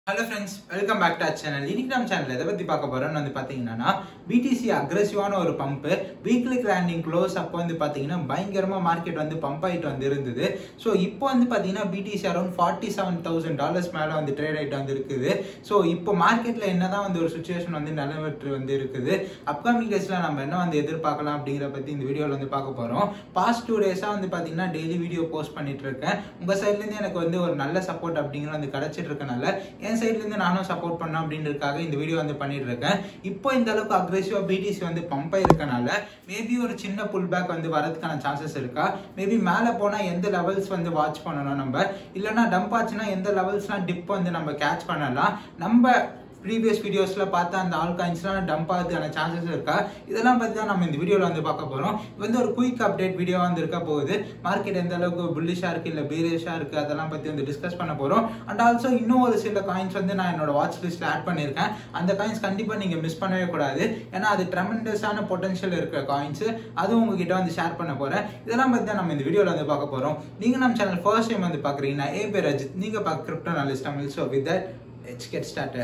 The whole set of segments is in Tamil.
hello friends welcome back to channel இன்னைக்கு நம்ம சேனல் எதை பற்றி பார்க்க போகிறோம்னு வந்து பார்த்தீங்கன்னா பிடிசி அக்ரெசிவான ஒரு பம்பு வீக்லி கிராண்டிங் க்ளோஸ் அப்போ வந்து பார்த்தீங்கன்னா பயங்கரமாக மார்க்கெட் வந்து பம்ப் ஆகிட்டு வந்து இருந்தது ஸோ இப்போ வந்து பார்த்தீங்கன்னா BTC around forty seven thousand dollars மேலே வந்து ட்ரேட் ஆகிட்டு வந்து இருக்குது ஸோ இப்போ மார்க்கெட்டில் என்னதான் வந்து ஒரு சுச்சுவேஷன் வந்து நிலவற்று வந்து இருக்குது அப்கமிங் டேஸில் நம்ம என்ன வந்து எதிர்பார்க்கலாம் அப்படிங்கிற பற்றி இந்த வீடியோவில் வந்து பார்க்க போகிறோம் பாஸ்ட் டூ டேஸாக வந்து பார்த்தீங்கன்னா டெய்லி வீடியோ போஸ்ட் பண்ணிட்டு இருக்கேன் உங்கள் சைட்லேருந்து எனக்கு வந்து ஒரு நல்ல சப்போர்ட் அப்படிங்கிற வந்து கிடச்சிட்டு இருக்கனால என் சைட்லேருந்து நானும் சப்போர்ட் பண்ணேன் அப்படின்றதுக்காக இந்த வீடியோ வந்து பண்ணிட்டு இருக்கேன் இப்போ இந்த அளவுக்கு அக்ரெசிவாக பிடிசி வந்து பம்ப் இருக்கனால மேபி ஒரு சின்ன புல் பேக் வந்து வரதுக்கான சான்சஸ் இருக்கா மேபி மேலே போனால் எந்த லெவல்ஸ் வந்து வாட்ச் பண்ணணும் நம்ம இல்லைன்னா டம்ப் ஆச்சுன்னா எந்த லெவல்ஸ்லாம் டிப் வந்து நம்ம கேட்ச் பண்ணலாம் நம்ம ப்ரீவியஸ் வீடியோஸில் பார்த்த அந்த ஆல் காயின்ஸ்லாம் டம்ப் ஆகிறதுக்கான சான்சஸ் இருக்கா இதெல்லாம் பற்றி தான் நம்ம இந்த வீடியோவில் வந்து பார்க்க போகிறோம் இது வந்து ஒரு குயிக் அப்டேட் வீடியோ வந்து இருக்க போகுது மார்க்கெட் எந்த அளவுக்கு புல்லிஷாக இருக்குது இல்லை பீரிஷாக இருக்குது அதெல்லாம் பற்றி வந்து டிஸ்கஸ் பண்ண போகிறோம் அண்ட் ஆல்சோ இன்னும் ஒரு சில காயின்ஸ் வந்து நான் என்னோட வாட்ச் லிஸ்ட்டில் ஆட் பண்ணியிருக்கேன் அந்த காயின்ஸ் கண்டிப்பாக நீங்கள் மிஸ் பண்ணவே கூடாது ஏன்னா அது ட்ரெமெண்டஸான பொட்டன்ஷியல் இருக்கிற காயின்ஸ் அதுவும் உங்ககிட்ட வந்து ஷேர் பண்ண போகிறேன் இதெல்லாம் பற்றி தான் நம்ம இந்த வீடியோவில் வந்து பார்க்க போகிறோம் நீங்கள் நம்ம சேனல் ஃபர்ஸ்ட் டைம் வந்து பார்க்குறீங்கன்னா ஏ பேர் அஜித் நீங்கள் பார்க்க crypto knowledge Tamil so with that let's get started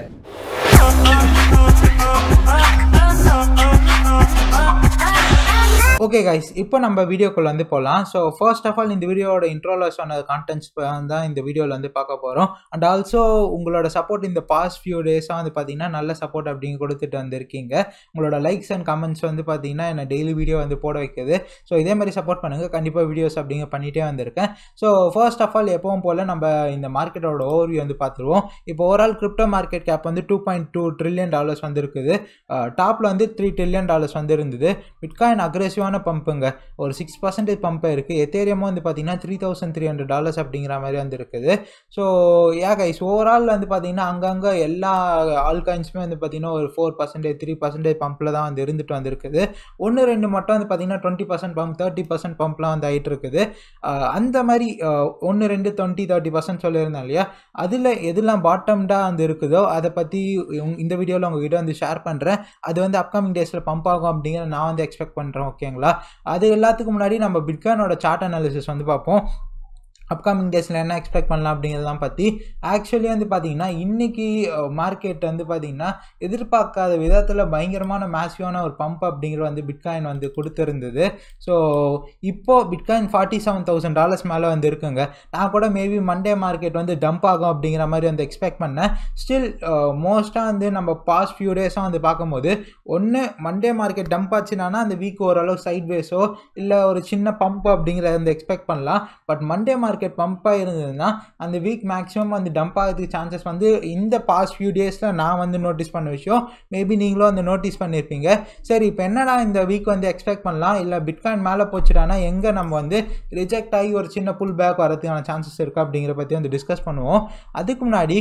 okay guys இப்போ நம்ம வீடியோக்குள்ள வந்து போகலாம் ஸோ ஃபர்ஸ்ட் ஆஃப் ஆல் இந்த வீடியோட இன்ட்ரோவில் சொன்ன கான்டென்ட்ஸ் தான் இந்த வீடியோவில் வந்து பார்க்க போகிறோம் அண்ட் ஆல்சோ உங்களோட சப்போர்ட் இந்த பாஸ்ட் ஃபியூ டேஸாக வந்து பார்த்தீங்கன்னா நல்ல சப்போர்ட் அப்படிங்க கொடுத்துட்டு வந்திருக்கீங்க உங்களோட லைக்ஸ் அண்ட் கமெண்ட்ஸ் வந்து பார்த்தீங்கன்னா என்ன டெய்லி வீடியோ வந்து போட வைக்குது ஸோ இதே மாதிரி சப்போர்ட் பண்ணுங்கள் கண்டிப்பாக வீடியோஸ் அப்படிங்க பண்ணிகிட்டே வந்திருக்கேன் ஸோ ஃபர்ஸ்ட் ஆஃப் ஆல் எப்பவும் போல் நம்ம இந்த மார்க்கெட்டோட ஓவர்வியூ வந்து பார்த்துருவோம் இப்போ ஓவரால் கிரிப்டோ மார்க்கெட் கேப் வந்து two point two trillion dollars வந்து இருக்குது டாப்பில் வந்து த்ரீ ட்ரில்லியன் டாலர்ஸ் வந்து இருந்தது பிட்காயின் அக்ரெசிவான பம்புங்க ஒரு சிக்ஸ் பர்சன்டேஜ் பம்ப் இருக்குது எத்தேரியமும் வந்து பார்த்தீங்கன்னா three thousand three hundred dollars அப்படிங்கிற மாதிரி வந்து இருக்குது ஸோ ஏ கைஸ் ஓவரால் வந்து பார்த்தீங்கன்னா அங்கங்கே எல்லா ஆல் காயின்ஸுமே வந்து பார்த்தீங்கன்னா ஒரு ஃபோர் பர்சன்டேஜ் த்ரீ பர்சன்டேஜ் பம்பில் தான் வந்து இருந்துட்டு வந்திருக்குது ஒன்று ரெண்டு மட்டும் வந்து பார்த்தீங்கன்னா twenty percent pump thirty percent பம்ப்லாம் வந்து ஆகிட்டு இருக்குது அந்த மாதிரி ஒன்று ரெண்டு டுவெண்ட்டி தேர்ட்டி பர்சன்ட் சொல்லியிருந்தேன் இல்லையா அதில் எதெல்லாம் பாட்டம்டாக வந்து இருக்குதோ அதை பற்றி இந்த வீடியோவில் உங்ககிட்ட வந்து ஷேர் பண்ணுறேன் அது வந்து அப்கமிங் டேஸில் பம்ப் ஆகும் அப்படிங்கிற நான் வந்து எக்ஸ்பெக்ட் பண்ணுறேன் ஓகேங்களா அது எல்லாத்துக்கும் முன்னாடி நம்ம பிட்காயினோட சார்ட் அனாலிசிஸ் வந்து பார்ப்போம் அப்கமிங் டேஸில் என்ன எக்ஸ்பெக்ட் பண்ணலாம் அப்படிங்கிறதெல்லாம் பற்றி ஆக்சுவலி வந்து பார்த்தீங்கன்னா இன்றைக்கி மார்க்கெட் வந்து பார்த்திங்கன்னா எதிர்பார்க்காத விதத்தில் பயங்கரமான மேசிவான ஒரு பம்ப் அப்படிங்கிற வந்து பிட்காயின் வந்து கொடுத்துருந்தது ஸோ இப்போது bitcoin forty seven thousand dollars மேலே வந்து இருக்குங்க நான் கூட மேபி மண்டே மார்க்கெட் வந்து டம்ப் ஆகும் அப்படிங்கிற மாதிரி வந்து எக்ஸ்பெக்ட் பண்ணேன் ஸ்டில் மோஸ்ட்டாக வந்து நம்ம பாஸ்ட் ஃபியூ டேஸாக வந்து பார்க்கும்போது ஒன்று மண்டே மார்க்கெட் டம்ப் ஆச்சுன்னா அந்த வீக் ஓரளவு சைட் வேஸோ இல்லை ஒரு சின்ன பம்ப் அப்படிங்கிறத வந்து எக்ஸ்பெக்ட் பண்ணலாம் பட் மண்டே மார்க்கெட் மார்க்கெட் பம்பாக இருந்ததுன்னா அந்த வீக் மேக்ஸிமம் வந்து டம்ப் ஆகிறதுக்கு சான்சஸ் வந்து இந்த பாஸ்ட் ஃபியூ டேஸில் நான் வந்து நோட்டீஸ் பண்ண விஷயம் மேபி நீங்களும் வந்து நோட்டீஸ் பண்ணியிருப்பீங்க சரி இப்போ என்னடா இந்த வீக் வந்து எக்ஸ்பெக்ட் பண்ணலாம் இல்லை பிட்காயின் மேலே போச்சுட்டானா எங்கே நம்ம வந்து ரிஜெக்ட் ஆகி ஒரு சின்ன புல் பேக் வரதுக்கான சான்சஸ் இருக்கா அப்படிங்கிற பற்றி வந்து டிஸ்கஸ் பண்ணுவோம் அதுக்கு முன்னாடி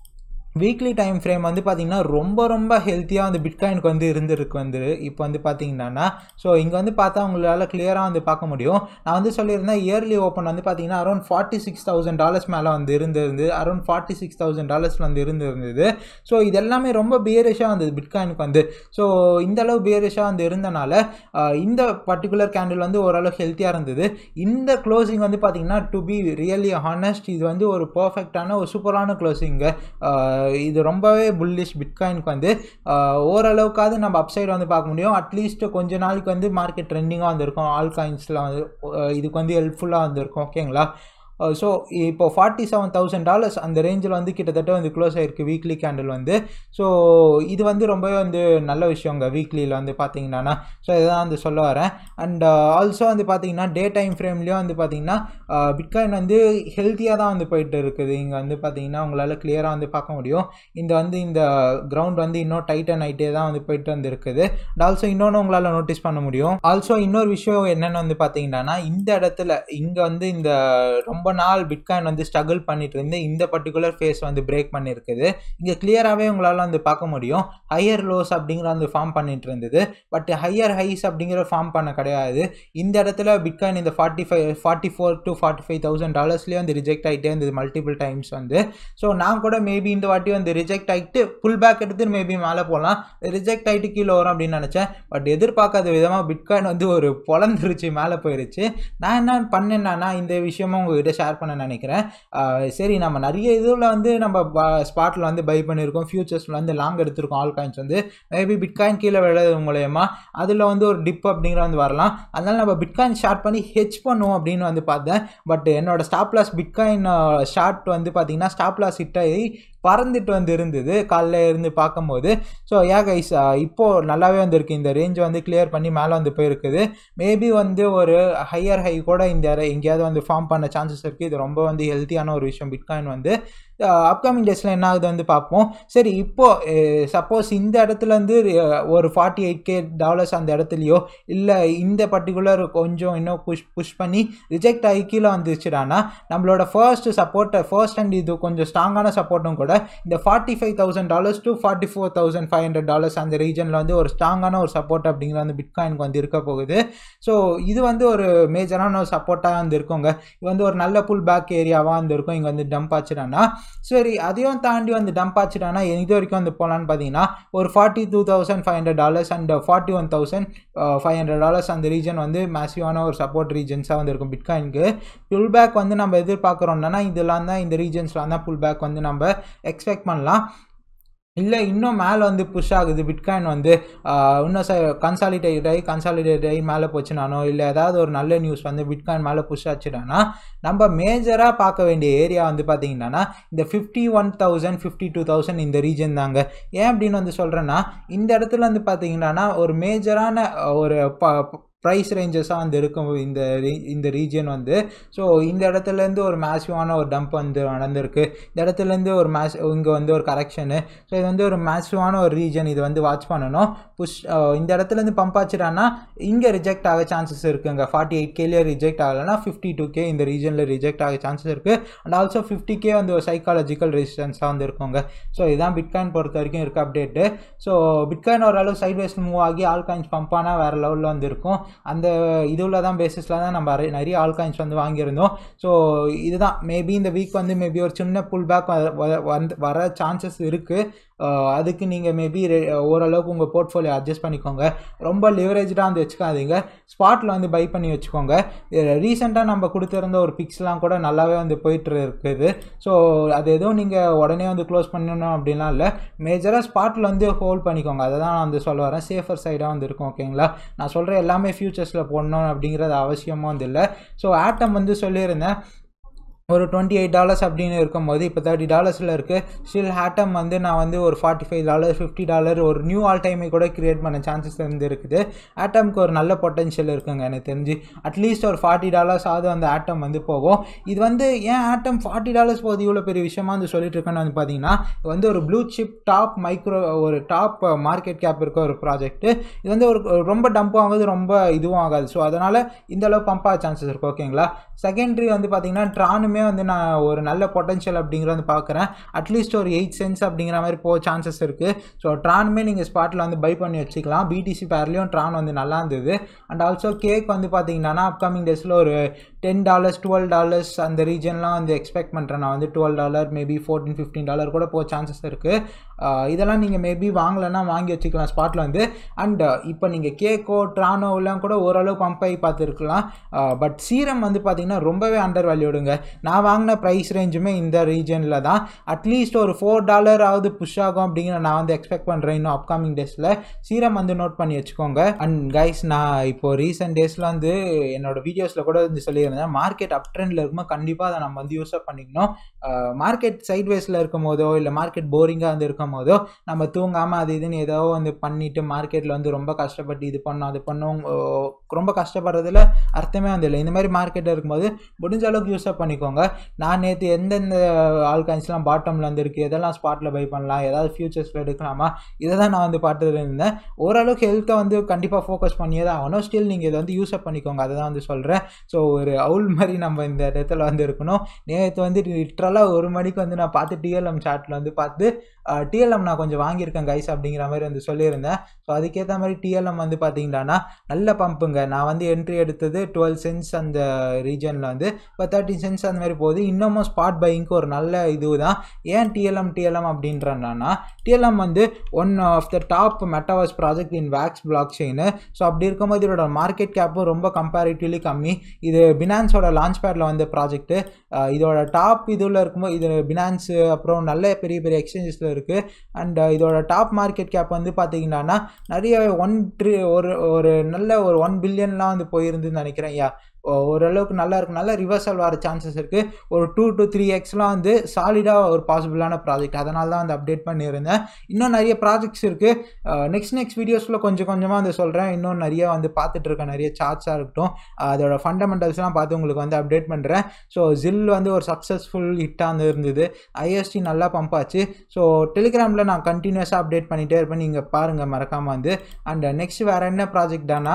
வீக்லி டைம் ஃப்ரேம் வந்து பார்த்திங்கன்னா ரொம்ப ரொம்ப ஹெல்த்தியாக வந்து பிட்காயினுக்கு வந்து இருந்திருக்கு வந்து இப்போ வந்து பார்த்தீங்கன்னா ஸோ இங்கே வந்து பார்த்தா உங்களால் கிளியராக வந்து பார்க்க முடியும் நான் வந்து சொல்லியிருந்தேன் இயர்லி ஓப்பன் வந்து பார்த்தீங்கன்னா around forty six thousand dollars மேலே வந்து இருந்திருந்து அரௌண்ட் ஃபார்ட்டி சிக்ஸ் தௌசண்ட் டாலர்ஸில் வந்து இருந்திருந்தது ஸோ இது எல்லாமே ரொம்ப பியரிஷாக வந்தது பிட்காயினுக்கு வந்து ஸோ இந்த அளவு பியரிஷாக வந்து இருந்தனால இந்த பர்டிகுலர் கேண்டில் வந்து ஓரளவு ஹெல்த்தியாக இருந்தது இந்த க்ளோசிங் வந்து பார்த்திங்கன்னா டு பி ரியலி ஹானஸ்ட் இது வந்து ஒரு பர்ஃபெக்டான ஒரு சூப்பரான க்ளோசிங்கு இது ரொம்பவே புல்லிஷ் பிட்காயினுக்கு வந்து ஓரளவுக்காவது நம்ம அப்சைடு வந்து பார்க்க முடியும் அட்லீஸ்ட் கொஞ்ச நாளைக்கு வந்து மார்க்கெட் ட்ரெண்டிங்காக வந்திருக்கும் ஆல் காயின்ஸில் வந்து இதுக்கு வந்து ஹெல்ப்ஃபுல்லாக வந்திருக்கும் ஓகேங்களா ஸோ இப்போ ஃபார்ட்டி செவன் தௌசண்ட் டாலர்ஸ் அந்த ரேஞ்சில் வந்து கிட்டத்தட்ட வந்து க்ளோஸ் ஆகிருக்கு வீக்லி கேண்டில் வந்து ஸோ இது வந்து ரொம்பவே வந்து நல்ல விஷயங்க வீக்லியில் வந்து பார்த்தீங்கன்னா ஸோ இதான் வந்து சொல்ல வரேன் அண்ட் ஆல்சோ வந்து பார்த்தீங்கன்னா டே டைம் ஃப்ரேம்லேயும் வந்து பார்த்தீங்கன்னா பிட்காயின் வந்து ஹெல்த்தியாக தான் வந்து போயிட்டு இருக்குது இங்கே வந்து பார்த்தீங்கன்னா உங்களால் கிளியராக வந்து பார்க்க முடியும் இந்த வந்து இந்த கிரவுண்ட் வந்து இன்னும் டைட்டன் ஆகிட்டே தான் வந்து போயிட்டு வந்து இருக்குது அண்ட் ஆல்சோ இன்னொன்று உங்களால் நோட்டீஸ் பண்ண முடியும் ஆல்சோ இன்னொரு விஷயம் என்னென்னு வந்து பார்த்தீங்கன்னா இந்த இடத்துல இங்கே வந்து இந்த ரொம்ப ரொம்ப நாள் பிட்காயின் வந்து ஸ்ட்ரகிள் பண்ணிட்டு இருந்து இந்த பர்டிகுலர் ஃபேஸ் வந்து பிரேக் பண்ணியிருக்குது இங்கே கிளியராகவே உங்களால் வந்து பார்க்க முடியும் ஹையர் லோஸ் அப்படிங்கிற வந்து ஃபார்ம் பண்ணிட்டு இருந்தது பட் ஹையர் ஹைஸ் அப்படிங்கிற ஃபார்ம் பண்ண கிடையாது இந்த இடத்துல பிட்காயின் இந்த forty five forty four to forty five thousand டாலர்ஸ்லேயே வந்து ரிஜெக்ட் ஆகிட்டே இருந்தது மல்டிபிள் டைம்ஸ் வந்து ஸோ நான் கூட மேபி இந்த வாட்டி வந்து ரிஜெக்ட் ஆகிட்டு புல் பேக் எடுத்து மேபி மேலே போகலாம் ரிஜெக்ட் ஆகிட்டு கீழே வரும் அப்படின்னு நினச்சேன் பட் எதிர்பார்க்காத விதமாக பிட்காயின் வந்து ஒரு பொழந்துருச்சு மேலே போயிருச்சு நான் என்ன பண்ணேன்னா இந்த விஷயமா உங்ககிட்ட ஷேர் பண்ண நினைக்கிறேன் சரி நம்ம நிறைய இதில் வந்து நம்ம ஸ்பாட்டில் வந்து பை பண்ணியிருக்கோம் ஃபியூச்சர்ஸில் வந்து லாங் எடுத்திருக்கோம் ஆல் காயின்ஸ் வந்து மேபி பிட்காயின் கீழே விழுறது மூலயமா அதில் வந்து ஒரு டிப் அப்படிங்கிற வந்து வரலாம் அதனால் நம்ம பிட்காயின் ஷார்ட் பண்ணி ஹெச் பண்ணுவோம் அப்படின்னு வந்து பார்த்தேன் பட் என்னோட ஸ்டாப் லாஸ் பிட்காயின் ஷார்ட் வந்து பார்த்தீங்கன்னா ஸ்டாப் லாஸ் ஹிட் ஆகி பறந்துட்டு வந்து இருந்தது காலைல இருந்து பார்க்கும்போது ஸோ ஏ கைஸ் இப்போது நல்லாவே வந்திருக்கு இந்த ரேஞ்ச் வந்து கிளியர் பண்ணி மேலே வந்து போயிருக்குது மேபி வந்து ஒரு ஹையர் ஹை கூட இந்த எங்கேயாவது வந்து ஃபார்ம் பண்ண சான்சஸ் இருக்குது இது ரொம்ப வந்து ஹெல்த்தியான ஒரு விஷயம் பிட்காயின் வந்து அப்கமிங் டேஸில் என்ன ஆகுது வந்து பார்ப்போம் சரி இப்போது சப்போஸ் இந்த இடத்துலேருந்து ஒரு ஃபார்ட்டி எயிட் கே டாலர்ஸ் அந்த இடத்துலையோ இல்லை இந்த பர்டிகுலர் கொஞ்சம் இன்னும் புஷ் புஷ் பண்ணி ரிஜெக்ட் ஆகி கீழே வந்துச்சுடானா நம்மளோட ஃபர்ஸ்ட் சப்போர்ட்டை ஃபர்ஸ்ட் அண்ட் இது கொஞ்சம் ஸ்ட்ராங்கான சப்போர்ட்டும் கூட இந்த forty five thousand dollars to forty four thousand five hundred dollars அந்த ரீஜனில் வந்து ஒரு ஸ்ட்ராங்கான ஒரு சப்போர்ட் அப்படிங்கிற வந்து பிட்காயினுக்கு வந்து இருக்க போகுது ஸோ இது வந்து ஒரு மேஜரான ஒரு சப்போர்ட்டாக வந்து இருக்குங்க இது வந்து ஒரு நல்ல புல் பேக் ஏரியாவாக வந்து இருக்கும் இங்கே வந்து டம்ப் ஆச்சுடானா சரி அதையும் தாண்டி வந்து டம்ப் ஆச்சுட்டானா இது வரைக்கும் வந்து போகலான்னு பார்த்தீங்கன்னா ஒரு forty two thousand five hundred dollars and forty one thousand five hundred dollars அந்த ரீஜன் வந்து மேசிவான ஒரு சப்போர்ட் ரீஜன்ஸாக வந்து இருக்கும் பிட்காயினுக்கு புல் பேக் வந்து நம்ம எதிர்பார்க்குறோம்னா இதெல்லாம் தான் இந்த ரீஜன்ஸ்லாம் தான் புல் பேக் வந்து நம்ம எக்ஸ்பெக்ட் பண்ணலாம் இல்லை இன்னும் மேலே வந்து புஷ் ஆகுது பிட்காயின் வந்து இன்னும் ச கன்சாலிடேட் ஆகி கன்சாலிடேட் ஆகி மேலே போச்சுனானோ இல்லை ஏதாவது ஒரு நல்ல நியூஸ் வந்து பிட்காயின் மேலே புஷ் ஆச்சுடானா நம்ம மேஜராக பார்க்க வேண்டிய ஏரியா வந்து பார்த்தீங்கன்னா இந்த fifty one thousand fifty two thousand இந்த ரீஜன் தாங்க ஏன் அப்படின்னு வந்து சொல்கிறேன்னா இந்த இடத்துல வந்து பார்த்தீங்கன்னா ஒரு மேஜரான ஒரு ப ப்ரைஸ் ரேஞ்சஸாக வந்து இருக்கும் இந்த ரீ இந்த ரீஜன் வந்து ஸோ இந்த இடத்துலேருந்து ஒரு மேசிவான ஒரு டம்ப் வந்து நடந்திருக்கு இந்த இடத்துலேருந்து ஒரு மேஸ் இங்கே வந்து ஒரு கரெக்ஷனு ஸோ இது வந்து ஒரு மேசிவான ஒரு ரீஜன் இது வந்து வாட்ச் பண்ணணும் புஷ் இந்த இடத்துலேருந்து பம்ப் ஆச்சுட்டானா இங்கே ரிஜெக்ட் ஆக சான்சஸ் இருக்குங்க ஃபார்ட்டி எயிட் கேலேயே ரிஜெக்ட் ஆகலைன்னா ஃபிஃப்டி டூ கே இந்த ரீஜனில் ரிஜெக்ட் ஆக சான்சஸ் இருக்குது அண்ட் ஆல்சோ ஃபிஃப்டி கே வந்து ஒரு சைக்காலஜிக்கல் ரெசிஸ்டன்ஸாக வந்து இருக்குங்க ஸோ இதுதான் பிட்காயின் பொறுத்த வரைக்கும் இருக்க அப்டேட்டு ஸோ பிட்காயின் ஓரளவு சைட்வேஸ் மூவ் ஆகி ஆல் காயின்ஸ் பம்ப் ஆனால் வேறு லெவலில் வந்து இருக்கும் அந்த இதுவில் தான் பேசிஸில் தான் நம்ம நிறைய ஆல் காயின்ஸ் வந்து வாங்கியிருந்தோம் ஸோ இதுதான் மேபி இந்த வீக் வந்து மேபி ஒரு சின்ன புல் பேக் வந்து வர சான்சஸ் இருக்குது அதுக்கு நீங்கள் மேபி ஓரளவுக்கு உங்கள் போர்ட்ஃபோலியோ அட்ஜஸ்ட் பண்ணிக்கோங்க ரொம்ப லிவரேஜாக வந்து வச்சுக்காதீங்க ஸ்பாட்டில் வந்து பை பண்ணி வச்சுக்கோங்க ரீசெண்டாக நம்ம கொடுத்துருந்த ஒரு பிக்ஸ்லாம் கூட நல்லாவே வந்து போயிட்டு இருக்குது ஸோ அது எதுவும் நீங்கள் உடனே வந்து க்ளோஸ் பண்ணணும் அப்படின்லாம் இல்லை மேஜராக ஸ்பாட்டில் வந்து ஹோல்ட் பண்ணிக்கோங்க அதை தான் நான் வந்து சொல்ல வரேன் சேஃபர் சைடாக வந்து இருக்கும் ஓகேங்களா நான் சொல்கிற எல்லாமே ஃபியூச்சர்ஸில் போடணும் அப்படிங்கிறது அவசியமாக வந்து இல்லை ஸோ ஆட்டம் வந்து சொல்லியிருந்தேன் ஒரு டுவெண்ட்டி எயிட் டாலர்ஸ் அப்படின்னு இருக்கும்போது இப்போ தேர்ட்டி டாலர்ஸில் இருக்குது ஸ்டில் ஹேட்டம் வந்து நான் வந்து ஒரு forty five dollar fifty dollar ஒரு நியூ ஆல் டைமை கூட கிரியேட் பண்ண சான்சஸ் வந்து இருக்குது ஆட்டம்க்கு ஒரு நல்ல பொட்டன்ஷியல் இருக்குங்க எனக்கு தெரிஞ்சு அட்லீஸ்ட் ஒரு ஃபார்ட்டி டாலர்ஸ் ஆகுது அந்த ஆட்டம் வந்து போகும் இது வந்து ஏன் ஆட்டம் ஃபார்ட்டி டாலர்ஸ் போகுது இவ்வளோ பெரிய விஷயமா வந்து சொல்லிட்டு இருக்கேன்னு வந்து பார்த்தீங்கன்னா இது வந்து ஒரு ப்ளூ சிப் டாப் மைக்ரோ ஒரு டாப் மார்க்கெட் கேப் இருக்க ஒரு ப்ராஜெக்ட் இது வந்து ஒரு ரொம்ப டம்பும் ஆகாது ரொம்ப இதுவும் ஆகாது ஸோ அதனால் இந்த அளவு பம்ப் ஆக சான்சஸ் இருக்குது ஓகேங்களா செகண்டரி வந்து பார்த்தீங்கன்னா ட்ரானுமே வந்து நான் ஒரு நல்ல பொட்டன்ஷியல் அப்படிங்கிற வந்து பார்க்குறேன் அட்லீஸ்ட் ஒரு எயிட் சென்ஸ் அப்படிங்கிற மாதிரி போக சான்சஸ் இருக்குது ஸோ ட்ரானுமே நீங்கள் ஸ்பாட்டில் வந்து பை பண்ணி வச்சுக்கலாம் பிடிசி பேர்லேயும் ட்ரான் வந்து நல்லா இருந்தது அண்ட் ஆல்சோ கேக் வந்து பார்த்தீங்கன்னா அப்கமிங் டேஸில் ஒரு டென் டாலர்ஸ் டுவெல் டாலர்ஸ் அந்த ரீஜன்லாம் வந்து எக்ஸ்பெக்ட் பண்ணுறேன் நான் வந்து twelve dollar maybe fourteen fifteen dollar கூட போக சான்சஸ் இருக்குது இதெல்லாம் நீங்கள் மேபி வாங்கலைன்னா வாங்கி வச்சுக்கலாம் ஸ்பாட்டில் வந்து அண்ட் இப்போ நீங்கள் கேக்கோ ட்ரானோலாம் கூட ஓரளவு பம்ப் ஆகி பார்த்துருக்கலாம் பட் சீரம் வந்து பார்த்தீங்கன்னா ரொம்பவே அண்டர் வேல்யூடுங்க நான் வாங்கின ப்ரைஸ் ரேஞ்சுமே இந்த ரீஜனில் தான் அட்லீஸ்ட் ஒரு ஃபோர் டாலர் ஆகுது புஷ் ஆகும் அப்படிங்கிற நான் வந்து எக்ஸ்பெக்ட் பண்ணுறேன் இன்னும் அப்கமிங் டேஸில் சீரம் வந்து நோட் பண்ணி வச்சுக்கோங்க அண்ட் கைஸ் நான் இப்போ ரீசெண்ட் டேஸில் வந்து என்னோட வீடியோஸில் கூட வந்து சொல்லியிருந்தேன் மார்க்கெட் அப் ட்ரெண்டில் இருக்கும்போது கண்டிப்பாக அதை நம்ம வந்து யூஸப் பண்ணிக்கணும் மார்க்கெட் சைட்வேஸில் இருக்கும் போதோ இல்லை மார்க்கெட் போரிங்காக வந்து இருக்கும் போதோ நம்ம தூங்காமல் அது இதுன்னு ஏதோ வந்து பண்ணிவிட்டு மார்க்கெட்டில் வந்து ரொம்ப கஷ்டப்பட்டு இது பண்ணோம் அது பண்ணோம் ரொம்ப கஷ்டப்படுறதுல அர்த்தமே வந்து இல்லை இந்த மாதிரி மார்க்கெட்டில் இருக்கும்போது முடிஞ்ச அளவுக்கு யூஸப் பண்ணிக்கோங்க நான் நேற்று எந்தெந்த ஆல் காயின்ஸ்லாம் பாட்டமில் வந்து இருக்குது எதெல்லாம் ஸ்பாட்டில் பை பண்ணலாம் ஏதாவது ஃபியூச்சர்ஸில் எடுக்கலாமா இதை தான் நான் வந்து பார்த்துட்டு இருந்தேன் ஓரளவுக்கு ஹெல்த்தை வந்து கண்டிப்பாக ஃபோக்கஸ் பண்ணியே தான் ஆகணும் ஸ்டில் நீங்கள் இதை வந்து யூஸப் பண்ணிக்கோங்க அதை தான் வந்து சொல்கிறேன் ஸோ ஒரு அவுல் மாதிரி நம்ம இந்த இடத்துல வந்து இருக்கணும் நேற்று வந்து லிட்ரலாக ஒரு மணிக்கு வந்து நான் பார்த்து டிஎல்எம் சார்ட்டில் வந்து பார்த்து டிஎல்எம் நான் கொஞ்சம் வாங்கியிருக்கேன் கைஸ் அப்படிங்கிற மாதிரி வந்து சொல்லியிருந்தேன் ஸோ அதுக்கேற்ற மாதிரி டிஎல்எம் வந்து பார்த்தீங்கன்னா நல்ல பம்புங்க நான் வந்து என்ட்ரி எடுத்தது டுவெல் சென்ஸ் அந்த ரீஜனில் வந்து இப்போ தேர்ட்டின் சென்ஸ் அந்த மாதிரி போகுது இன்னமும் ஸ்பாட் பையிங்க்கு ஒரு நல்ல இது தான் ஏன் டிஎல்எம் டிஎல்எம் அப்படின்றனா டிஎல்எம் வந்து one of the top metaverse project in வேக்ஸ் பிளாக் செயின் ஸோ அப்படி இருக்கும்போது இதோட மார்க்கெட் கேப்பும் ரொம்ப கம்பேரிட்டிவ்லி கம்மி இது பினான்ஸோட லான்ச் பேடில் வந்த ப்ராஜெக்ட்டு இதோட டாப் இதில் இருக்கும்போது இது பினான்ஸு அப்புறம் நல்ல பெரிய பெரிய எக்ஸ்சேஞ்சஸில் இருக்குது அண்ட் இதோட டாப் மார்க்கெட் கேப் வந்து பார்த்தீங்கன்னா நிறைய ஒன் ட்ரி ஒரு ஒரு நல்ல ஒரு ஒன் பில்லியன்லாம் வந்து போயிருந்துன்னு நினைக்கிறேன் யா ஓரளவுக்கு நல்லா இருக்கும் நல்ல ரிவர்சல் வர சான்சஸ் இருக்குது ஒரு டூ டு த்ரீ எக்ஸ்லாம் வந்து சாலிடாக ஒரு பாசிபிளான ப்ராஜெக்ட் அதனால தான் வந்து அப்டேட் பண்ணியிருந்தேன் இன்னும் நிறைய ப்ராஜெக்ட்ஸ் இருக்குது நெக்ஸ்ட் நெக்ஸ்ட் வீடியோஸில் கொஞ்சம் கொஞ்சமாக வந்து சொல்கிறேன் இன்னும் நிறைய வந்து பார்த்துட்டு இருக்கேன் நிறைய சார்ட்ஸாக இருக்கட்டும் அதோட ஃபண்டமெண்டல்ஸ்லாம் பார்த்து உங்களுக்கு வந்து அப்டேட் பண்ணுறேன் ஸோ ஜில் வந்து ஒரு சக்ஸஸ்ஃபுல் ஹிட்டாக வந்து இருந்தது ஐஎஸ்டி நல்லா பம்ப் ஆச்சு ஸோ டெலிகிராமில் நான் கண்டினியூஸாக அப்டேட் பண்ணிகிட்டே இருப்பேன் நீங்கள் பாருங்கள் மறக்காமல் வந்து அண்ட் நெக்ஸ்ட் வேறு என்ன ப்ராஜெக்டானா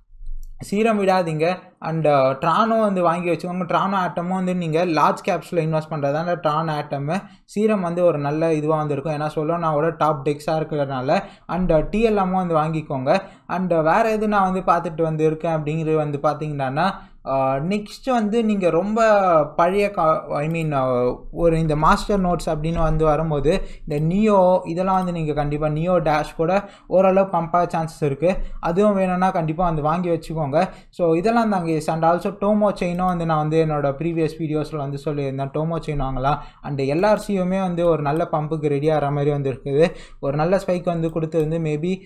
சீரம் விடாதீங்க அண்ட் ட்ரானும் வந்து வாங்கி வச்சுக்கோங்க ட்ரானோ ஆட்டமும் வந்து நீங்கள் லார்ஜ் கேப்ஸில் இன்வெஸ்ட் பண்ணுறதால ட்ரான் ஆட்டமு சீரம் வந்து ஒரு நல்ல இதுவாக வந்து இருக்கும் ஏன்னா சொல்ல நான் ஒரு டாப் டெக்ஸாக இருக்கிறதுனால அண்ட் டிஎல்எம்மும் வந்து வாங்கிக்கோங்க அண்ட் வேறு எது நான் வந்து பார்த்துட்டு வந்து இருக்கேன் அப்படிங்கிறது வந்து பார்த்தீங்கன்னா நெக்ஸ்ட் வந்து நீங்கள் ரொம்ப பழைய கா ஐ மீன் ஒரு இந்த மாஸ்டர் நோட்ஸ் அப்படின்னு வந்து வரும்போது இந்த நியோ இதெல்லாம் வந்து நீங்கள் கண்டிப்பாக நியோ டேஷ் கூட ஓரளவு பம்பாக சான்சஸ் இருக்குது அதுவும் வேணும்னா கண்டிப்பாக வந்து வாங்கி வச்சுக்கோங்க ஸோ இதெல்லாம் தாங்க அண்ட் ஆல்சோ டோமோ செயினும் வந்து நான் வந்து என்னோட ப்ரீவியஸ் வீடியோஸில் வந்து சொல்லியிருந்தேன் டோமோ செயின் வாங்கலாம் அண்ட் எல்ஆர்சியுமே வந்து ஒரு நல்ல பம்புக்கு ரெடி ஆகிற மாதிரி வந்து இருக்குது ஒரு நல்ல ஸ்பைக் வந்து கொடுத்து வந்து மேபி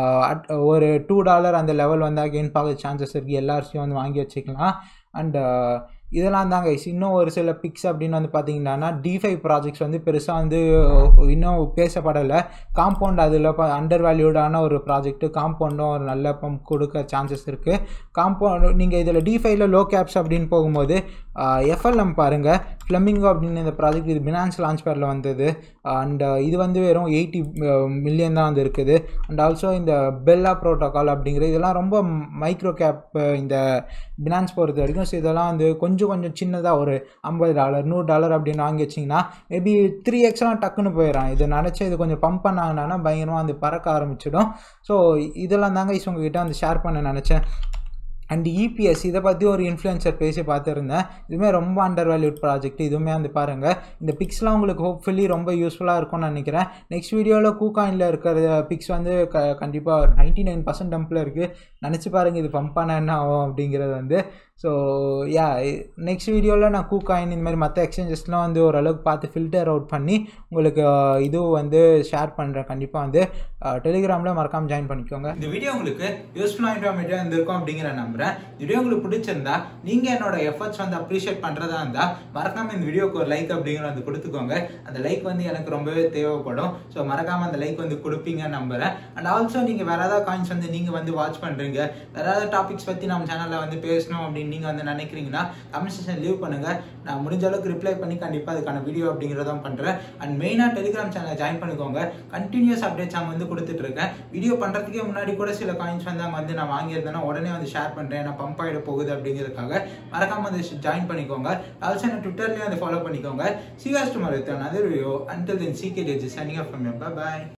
ஒரு டூ டாலர் அந்த லெவல் வந்து அகெயின் பார்க்க சான்சஸ் இருக்குது எல்ஆர்சியும் வந்து வாங்கி வச்சுக்கலாம் அண்ட் இதெல்லாம் தாங்க இன்னும் ஒரு சில பிக்ஸ் அப்படின்னு வந்து பார்த்தீங்கன்னா டிஃபை ப்ராஜெக்ட்ஸ் வந்து பெருசாக வந்து இன்னும் பேசப்படலை காம்பவுண்ட் அதில் அண்டர் வேல்யூடான ஒரு ப்ராஜெக்ட்டு காம்பவுண்டும் ஒரு நல்ல பம்ப் கொடுக்க சான்சஸ் இருக்குது காம்பவுண்ட் நீங்கள் இதில் டிஃபைல லோ கேப்ஸ் அப்படின்னு போகும்போது எஃப்எல்எம் பாருங்கள் ஃப்ளமிங்கோ அப்படின்னு இந்த ப்ராஜெக்ட் இது பினான்ஸ் லான்ச் பேரில் வந்தது அண்ட் இது வந்து வெறும் எயிட்டி மில்லியன் தான் வந்து இருக்குது அண்ட் ஆல்சோ இந்த பெல்லா ப்ரோட்டோகால் அப்படிங்கிறது இதெல்லாம் ரொம்ப மைக்ரோ கேப் இந்த பினான்ஸ் பொறுத்த வரைக்கும் ஸோ இதெல்லாம் வந்து கொஞ்சம் கொஞ்சம் சின்னதாக ஒரு ஐம்பது டாலர் நூறு டாலர் அப்படின்னு வாங்கி வச்சிங்கன்னா மேபி த்ரீ எக்ஸ்லாம் டக்குன்னு போயிடும் இது நினச்சி இது கொஞ்சம் பம்ப் பண்ணாங்கன்னா பயங்கரமாக வந்து பறக்க ஆரம்பிச்சிடும் ஸோ இதெல்லாம் தாங்க இஸ் உங்ககிட்ட வந்து ஷேர் பண்ண நினச்சேன் அண்ட் இபிஎஸ் இதை பற்றி ஒரு இன்ஃப்ளூயன்சர் பேசி பார்த்துருந்தேன் இதுவுமே ரொம்ப அண்டர் வேல்யூட் ப்ராஜெக்ட் இதுவுமே வந்து பாருங்கள் இந்த பிக்ஸ்லாம் உங்களுக்கு ஹோப்ஃபுல்லி ரொம்ப யூஸ்ஃபுல்லாக இருக்கும்னு நினைக்கிறேன் நெக்ஸ்ட் வீடியோவில் கூகாயினில் இருக்கிற பிக்ஸ் வந்து க கண்டிப்பாக நைன்ட்டி நைன் பர்சன்ட் டம்பில் இருக்குது நினச்சி பாருங்கள் இது பம்ப் பண்ண என்ன ஆகும் அப்படிங்கிறது வந்து ஸோ யா நெக்ஸ்ட் வீடியோவில் நான் கூகாயின் இந்த மாதிரி மற்ற எக்ஸ்சேஞ்சஸ்லாம் வந்து ஓரளவுக்கு பார்த்து ஃபில்டர் அவுட் பண்ணி உங்களுக்கு இதுவும் வந்து ஷேர் பண்ணுறேன் கண்டிப்பாக வந்து டெலிகிராமில் மறக்காமல் ஜாயின் பண்ணிக்கோங்க இந்த வீடியோ உங்களுக்கு யூஸ்ஃபுல்லாக இன்ஃபர்மேட்டிவாக இருந்திருக்கும் அப்படிங்கிற நம்புறேன் வீடியோ உங்களுக்கு பிடிச்சிருந்தா நீங்கள் என்னோட எஃபர்ட்ஸ் வந்து அப்ரிஷியேட் பண்ணுறதா இருந்தால் மறக்காமல் இந்த வீடியோக்கு ஒரு லைக் அப்படிங்கிற வந்து கொடுத்துக்கோங்க அந்த லைக் வந்து எனக்கு ரொம்பவே தேவைப்படும் ஸோ மறக்காமல் அந்த லைக் வந்து கொடுப்பீங்கன்னு நம்புறேன் அண்ட் ஆல்சோ நீங்கள் வேறு ஏதாவது காயின்ஸ் வந்து நீங்கள் வந்து வாட்ச் பண்ணுறீங்க வேறு ஏதாவது டாபிக்ஸ் பற்றி நம்ம சேனலில் வந்து பேசணும் அப்படின்னு நீங்கள் வந்து நினைக்கிறீங்கன்னா கமெண்ட் செக்ஷன் லீவ் பண்ணுங்கள் நான் முடிஞ்ச அளவுக்கு ரிப்ளை பண்ணி கண்டிப்பாக அதுக்கான வீடியோ அப்படிங்கிறதான் பண்ணுறேன் அண்ட் மெயினாக டெலிகிராம் சேனலை ஜாயின் பண்ணிக்கோங்க கண்டினியூஸ் அப்டேட்ஸ் அங்கே வந்து கொடுத்துட்டு இருக்கேன் வீடியோ பண்ணுறதுக்கே முன்னாடி கூட சில காயின்ஸ் வந்து அங்கே வந்து நான் வாங்கியிருந்தேன்னா உடனே வந்து ஷேர் பண்ணுறேன் ஏன்னா பம்ப் ஆகிட போகுது அப்படிங்கிறதுக்காக மறக்காம வந்து ஜாயின் பண்ணிக்கோங்க ஆல்சோ என்ன ட்விட்டர்லேயே வந்து ஃபாலோ பண்ணிக்கோங்க சிவாஸ் tomorrow other video until then சீக்கிரம் சனிங் ஆஃப் ஃப்ரம் பாய்